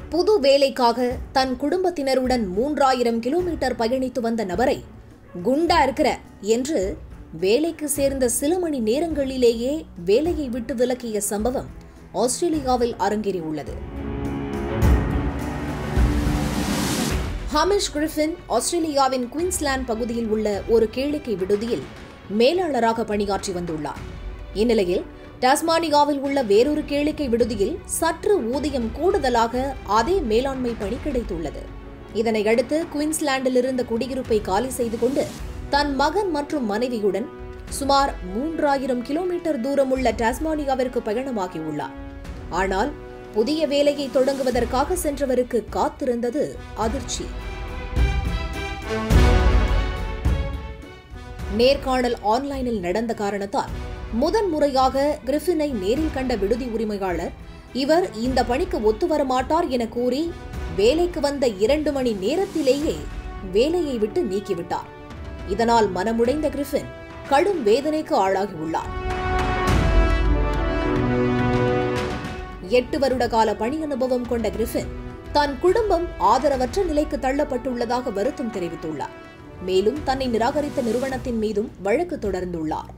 புது வேலைக்காக தன் குடும்பத்தினருடன் மூன்றாயிரம் கிலோமீட்டர் பயணித்து வந்த நபரை குண்டா இருக்கிற என்று வேலைக்கு சேர்ந்த சில மணி நேரங்களிலேயே வேலையை விட்டு விலக்கிய சம்பவம் ஆஸ்திரேலியாவில் அரங்கேறியுள்ளது ஹமிஷ் கிரிஃபின் ஆஸ்திரேலியாவின் குயின்ஸ்லாந்து பகுதியில் உள்ள ஒரு கேளிக்கை விடுதியில் மேலாளராக பணியாற்றி வந்துள்ளார் இந்நிலையில் டாஸ்மானியாவில் உள்ள வேறொரு கேளிக்கை விடுதியில் சற்று ஊதியம் கூடுதலாக அதே மேலாண்மை பணி கிடைத்துள்ளது இதனையடுத்து குயின்ஸ்லாண்டில் இருந்த குடியிருப்பை காலி செய்து கொண்டு தன் மகன் மற்றும் மனைவியுடன் சுமார் மூன்றாயிரம் கிலோமீட்டர் தூரம் உள்ள டாஸ்மானியாவிற்கு பயணமாகியுள்ளார் ஆனால் புதிய வேலையை தொடங்குவதற்காக சென்றவருக்கு காத்திருந்தது அதிர்ச்சி நேர்காணல் ஆன்லைனில் நடந்த காரணத்தால் முதன் முறையாக கிரிஃபினை நேரில் கண்ட விடுதி உரிமையாளர் இவர் இந்த பணிக்கு ஒத்து வரமாட்டார் என கூறி வேலைக்கு வந்த இரண்டு மணி நேரத்திலேயே வேலையை விட்டு நீக்கிவிட்டார் இதனால் மனமுடைந்த கிரிஃபின் கடும் வேதனைக்கு ஆளாகியுள்ளார் எட்டு வருட கால பணி அனுபவம் கொண்ட கிரிஃபின் தன் குடும்பம் ஆதரவற்ற நிலைக்கு தள்ளப்பட்டுள்ளதாக வருத்தம் தெரிவித்துள்ளார் மேலும் தன்னை நிராகரித்த நிறுவனத்தின் மீதும் வழக்கு தொடர்ந்துள்ளார்